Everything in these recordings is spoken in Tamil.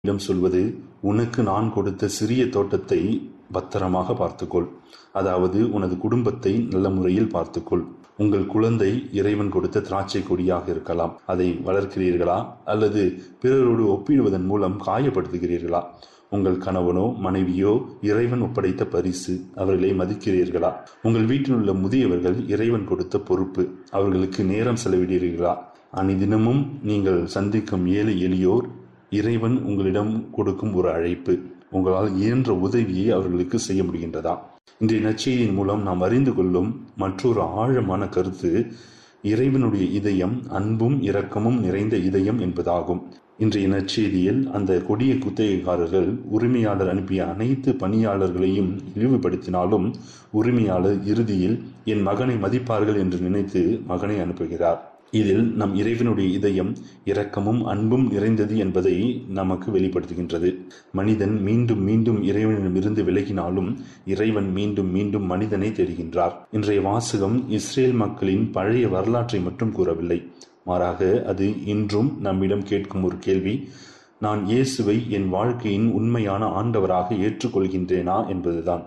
இடம் சொல்வது உனக்கு நான் கொடுத்த சிறிய தோட்டத்தை பத்திரமாக பார்த்துக்கொள் அதாவது உனது குடும்பத்தை நல்ல முறையில் பார்த்துக்கொள் உங்கள் குழந்தை இறைவன் கொடுத்த திராட்சை கொடியாக இருக்கலாம் அதை வளர்க்கிறீர்களா அல்லது பிறரோடு ஒப்பிடுவதன் மூலம் காயப்படுத்துகிறீர்களா உங்கள் கணவனோ மனைவியோ இறைவன் ஒப்படைத்த பரிசு அவர்களை மதிக்கிறீர்களா உங்கள் வீட்டில் உள்ள முதியவர்கள் இறைவன் கொடுத்த பொறுப்பு அவர்களுக்கு நேரம் செலவிடுகிறீர்களா அனிதினமும் நீங்கள் சந்திக்கும் ஏழை எளியோர் இறைவன் உங்களிடம் கொடுக்கும் ஒரு அழைப்பு உங்களால் இயன்ற உதவியை அவர்களுக்கு செய்ய முடிகின்றதா இன்றைய நச்செய்தியின் மூலம் நாம் அறிந்து கொள்ளும் மற்றொரு ஆழமான கருத்து இறைவனுடைய இதயம் அன்பும் இரக்கமும் நிறைந்த இதயம் என்பதாகும் இன்றைய நற்செய்தியில் அந்த கொடிய குத்தகைக்காரர்கள் உரிமையாளர் அனுப்பிய அனைத்து பணியாளர்களையும் இழிவுபடுத்தினாலும் உரிமையாளர் இறுதியில் என் மகனை மதிப்பார்கள் என்று நினைத்து மகனை அனுப்புகிறார் இதில் நம் இறைவனுடைய இதயம் இரக்கமும் அன்பும் நிறைந்தது என்பதை நமக்கு வெளிப்படுத்துகின்றது மனிதன் மீண்டும் மீண்டும் இறைவனிடமிருந்து விலகினாலும் இறைவன் மீண்டும் மீண்டும் மனிதனை தேடுகின்றார் இன்றைய வாசகம் இஸ்ரேல் மக்களின் பழைய வரலாற்றை மட்டும் கூறவில்லை மாறாக அது இன்றும் நம்மிடம் கேட்கும் ஒரு கேள்வி நான் இயேசுவை என் வாழ்க்கையின் உண்மையான ஆண்டவராக ஏற்றுக்கொள்கின்றேனா என்பதுதான்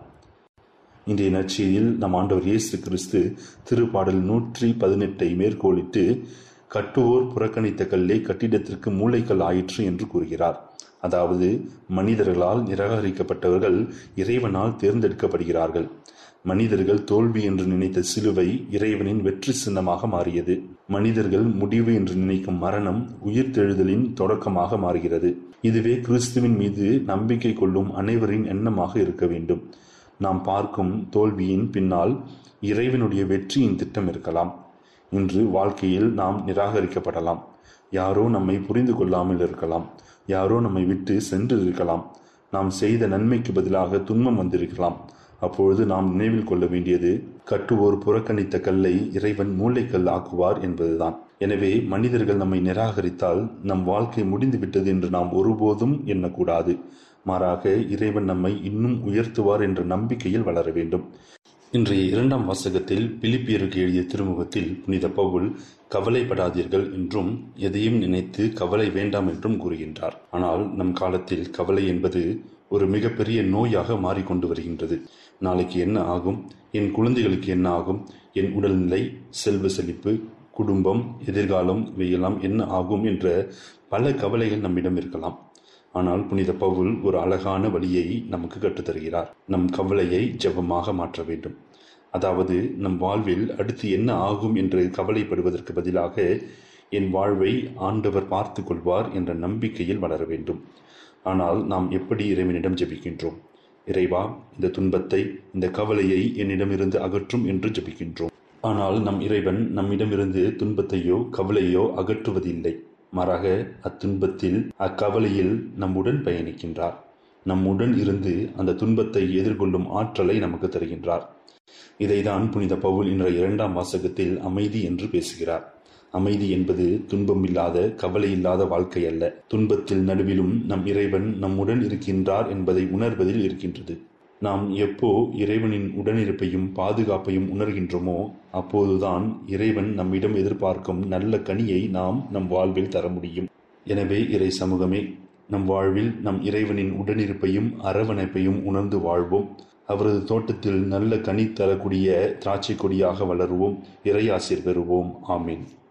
இன்றைய நற்செய்தியில் நம் ஆண்டவர் இயேசு கிறிஸ்து திருப்பாடல் நூற்றி பதினெட்டை மேற்கோளிட்டு கட்டுவோர் புறக்கணித்த கல்லே கட்டிடத்திற்கு மூளைக்கல் ஆயிற்று என்று கூறுகிறார் அதாவது மனிதர்களால் நிராகரிக்கப்பட்டவர்கள் இறைவனால் தேர்ந்தெடுக்கப்படுகிறார்கள் மனிதர்கள் தோல்வி என்று நினைத்த சிலுவை இறைவனின் வெற்றி சின்னமாக மாறியது மனிதர்கள் முடிவு என்று நினைக்கும் மரணம் உயிர்த்தெழுதலின் தொடக்கமாக மாறுகிறது இதுவே கிறிஸ்துவின் மீது நம்பிக்கை கொள்ளும் அனைவரின் எண்ணமாக இருக்க வேண்டும் நாம் பார்க்கும் தோல்வியின் பின்னால் இறைவனுடைய வெற்றியின் திட்டம் இருக்கலாம் இன்று வாழ்க்கையில் நாம் நிராகரிக்கப்படலாம் யாரோ நம்மை புரிந்து கொள்ளாமல் இருக்கலாம் யாரோ நம்மை விட்டு சென்று இருக்கலாம் நாம் செய்த நன்மைக்கு பதிலாக துன்பம் வந்திருக்கலாம் அப்பொழுது நாம் நினைவில் கொள்ள வேண்டியது கட்டுவோர் புறக்கணித்த கல்லை இறைவன் மூளைக்கல் ஆக்குவார் என்பதுதான் எனவே மனிதர்கள் நம்மை நிராகரித்தால் நம் வாழ்க்கை முடிந்துவிட்டது என்று நாம் ஒருபோதும் எண்ணக்கூடாது மாறாக இறைவன் நம்மை இன்னும் உயர்த்துவார் என்ற நம்பிக்கையில் வளர வேண்டும் இன்றைய இரண்டாம் வாசகத்தில் பிலிப்பியருக்கு எழுதிய திருமுகத்தில் புனித பவுல் கவலைப்படாதீர்கள் என்றும் எதையும் நினைத்து கவலை வேண்டாம் என்றும் கூறுகின்றார் ஆனால் நம் காலத்தில் கவலை என்பது ஒரு மிகப்பெரிய நோயாக மாறிக்கொண்டு வருகின்றது நாளைக்கு என்ன ஆகும் என் குழந்தைகளுக்கு என்ன ஆகும் என் உடல்நிலை செல்வ செழிப்பு குடும்பம் எதிர்காலம் இவையெல்லாம் என்ன ஆகும் என்ற பல கவலைகள் நம்மிடம் இருக்கலாம் ஆனால் புனித பவுல் ஒரு அழகான வழியை நமக்கு கற்றுத்தருகிறார் நம் கவலையை ஜெபமாக மாற்ற வேண்டும் அதாவது நம் வாழ்வில் அடுத்து என்ன ஆகும் என்று கவலைப்படுவதற்கு பதிலாக என் வாழ்வை ஆண்டவர் பார்த்து கொள்வார் என்ற நம்பிக்கையில் வளர வேண்டும் ஆனால் நாம் எப்படி இறைவனிடம் ஜெபிக்கின்றோம் இறைவா இந்த துன்பத்தை இந்த கவலையை என்னிடமிருந்து அகற்றும் என்று ஜெபிக்கின்றோம் ஆனால் நம் இறைவன் நம்மிடமிருந்து துன்பத்தையோ கவலையோ அகற்றுவதில்லை மாறாக அத்துன்பத்தில் அக்கவலையில் நம்முடன் பயணிக்கின்றார் நம்முடன் இருந்து அந்த துன்பத்தை எதிர்கொள்ளும் ஆற்றலை நமக்கு தருகின்றார் இதைதான் புனித பவுல் என்ற இரண்டாம் வாசகத்தில் அமைதி என்று பேசுகிறார் அமைதி என்பது துன்பம் இல்லாத கவலை இல்லாத வாழ்க்கை அல்ல துன்பத்தில் நடுவிலும் நம் இறைவன் நம்முடன் இருக்கின்றார் என்பதை உணர்வதில் இருக்கின்றது நாம் எப்போ இறைவனின் உடனிருப்பையும் பாதுகாப்பையும் உணர்கின்றோமோ அப்போதுதான் இறைவன் நம்மிடம் எதிர்பார்க்கும் நல்ல கனியை நாம் நம் வாழ்வில் தர முடியும் எனவே இறை சமூகமே நம் வாழ்வில் நம் இறைவனின் உடனிருப்பையும் அரவணைப்பையும் உணர்ந்து வாழ்வோம் அவரது தோட்டத்தில் நல்ல கனி தரக்கூடிய திராட்சை கொடியாக வளருவோம் இறையாசிர் பெறுவோம் ஆமீன்